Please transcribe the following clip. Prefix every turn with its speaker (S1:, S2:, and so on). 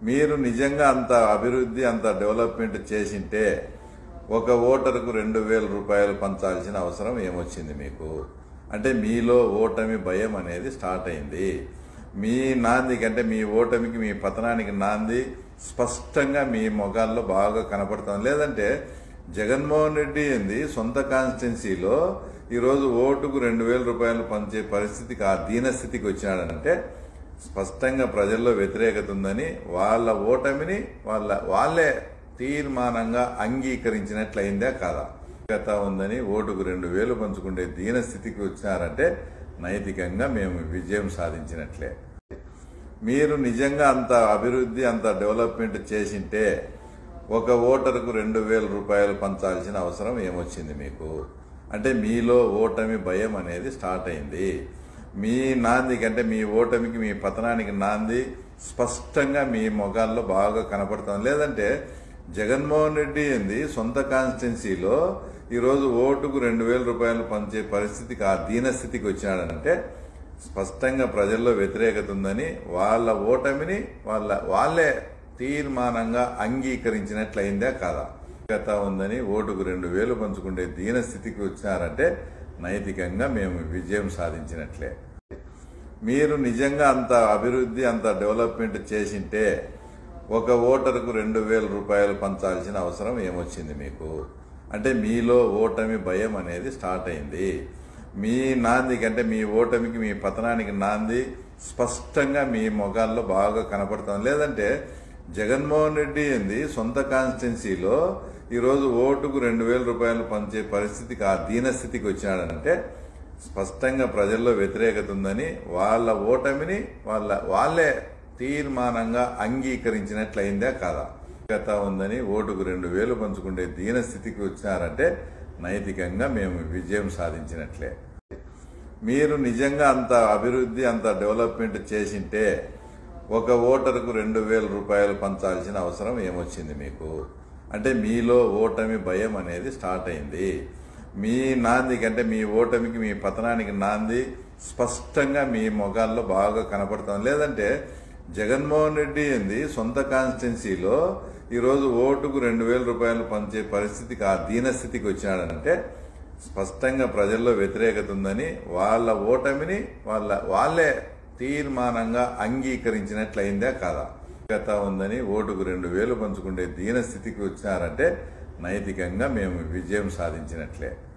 S1: మీరు నిజంగా అంత అభివృద్ధి అంత డెవలప్మెంట్ చేసింటే ఒక ఓటరుకు రెండు వేల రూపాయలు పంచాల్సిన అవసరం ఏమొచ్చింది మీకు అంటే మీలో ఓటమి భయం అనేది స్టార్ట్ అయింది మీ నాందికి అంటే మీ ఓటమికి మీ పతనానికి నాంది స్పష్టంగా మీ మొగాల్లో బాగా కనపడుతుంది లేదంటే జగన్మోహన్ రెడ్డి ఏంది సొంత కాన్స్టిట్యున్సీలో ఈరోజు ఓటుకు రెండు వేల రూపాయలు పంచే పరిస్థితికి ఆ దీనస్థితికి వచ్చినాడంటే స్పష్టంగా ప్రజల్లో వ్యతిరేకత ఉందని వాళ్ళ ఓటమిని వాళ్ళ వాళ్ళే తీర్మానంగా అంగీకరించినట్లయిందా కాదా గత ఉందని ఓటుకు రెండు వేలు పంచుకుంటే దీనస్థితికి వచ్చినారంటే నైతికంగా మేము విజయం సాధించినట్లే మీరు నిజంగా అంత అభివృద్ధి అంత డెవలప్మెంట్ చేసింటే ఒక ఓటరుకు రెండు వేల రూపాయలు పంచాల్సిన అవసరం ఏమొచ్చింది మీకు అంటే మీలో ఓటమి భయం అనేది స్టార్ట్ అయింది మీ నాందికి అంటే మీ ఓటమికి మీ పతనానికి నాంది స్పష్టంగా మీ మొగాల్లో బాగా కనపడుతుంది లేదంటే జగన్మోహన్ రెడ్డి ఏంది సొంత కాన్స్టిట్యున్సీలో ఈరోజు ఓటుకు రెండు వేల రూపాయలు పంచే పరిస్థితికి ఆ దీనస్థితికి వచ్చినాడంటే స్పష్టంగా ప్రజల్లో వ్యతిరేకత ఉందని వాళ్ళ ఓటమిని వాళ్ళ వాళ్ళే తీర్మానంగా అంగీకరించినట్లయిందా కాదా గత ఉందని ఓటుకు రెండు వేలు పంచుకుంటే దీనస్థితికి వచ్చినారంటే నైతికంగా మేము విజయం సాధించినట్లే మీరు నిజంగా అంత అభివృద్ధి అంత డెవలప్మెంట్ చేసింటే ఒక ఓటరుకు రెండు వేల రూపాయలు పంచాల్సిన అవసరం ఏమొచ్చింది మీకు అంటే మీలో ఓటమి భయం అనేది స్టార్ట్ అయింది మీ నాందికి అంటే మీ ఓటమికి మీ పతనానికి నాంది స్పష్టంగా మీ మొగాల్లో బాగా కనపడుతుంది లేదంటే జగన్మోహన్ రెడ్డి ఏంది సొంత కాన్స్టిట్యున్సీలో ఈరోజు ఓటుకు రెండు వేల రూపాయలు పంచే పరిస్థితికి ఆ దీనస్థితికి వచ్చినాడంటే స్పష్టంగా ప్రజల్లో వ్యతిరేకత ఉందని వాళ్ళ ఓటమిని వాళ్ళ వాళ్ళే తీర్మానంగా అంగీకరించినట్లయిందా కాదా గత ఉందని ఓటుకు రెండు వేలు పంచుకుంటే దీనస్థితికి వచ్చినారంటే నైతికంగా మేము విజయం సాధించినట్లే మీరు నిజంగా అంత అభివృద్ధి అంత డెవలప్మెంట్ చేసింటే ఒక ఓటరుకు రెండు వేల రూపాయలు పంచాల్సిన అవసరం ఏమొచ్చింది మీకు అంటే మీలో ఓటమి భయం అనేది స్టార్ట్ అయింది మీ నాందికి అంటే మీ ఓటమికి మీ పతనానికి నాంది స్పష్టంగా మీ మొగాల్లో బాగా కనపడుతుంది లేదంటే జగన్మోహన్ రెడ్డి ఏంది సొంత కాన్స్టిట్యున్సీలో ఈరోజు ఓటుకు రెండు వేల రూపాయలు పంచే పరిస్థితికి ఆ దీనస్థితికి వచ్చినాడంటే స్పష్టంగా ప్రజల్లో వ్యతిరేకత ఉందని వాళ్ళ ఓటమిని వాళ్ళ వాళ్ళే తీర్మానంగా అంగీకరించినట్లయిందా కాదా గత ఉందని ఓటుకు రెండు వేలు పంచుకుంటే దీనస్థితికి వచ్చినారంటే నైతికంగా మేము విజయం సాధించినట్లే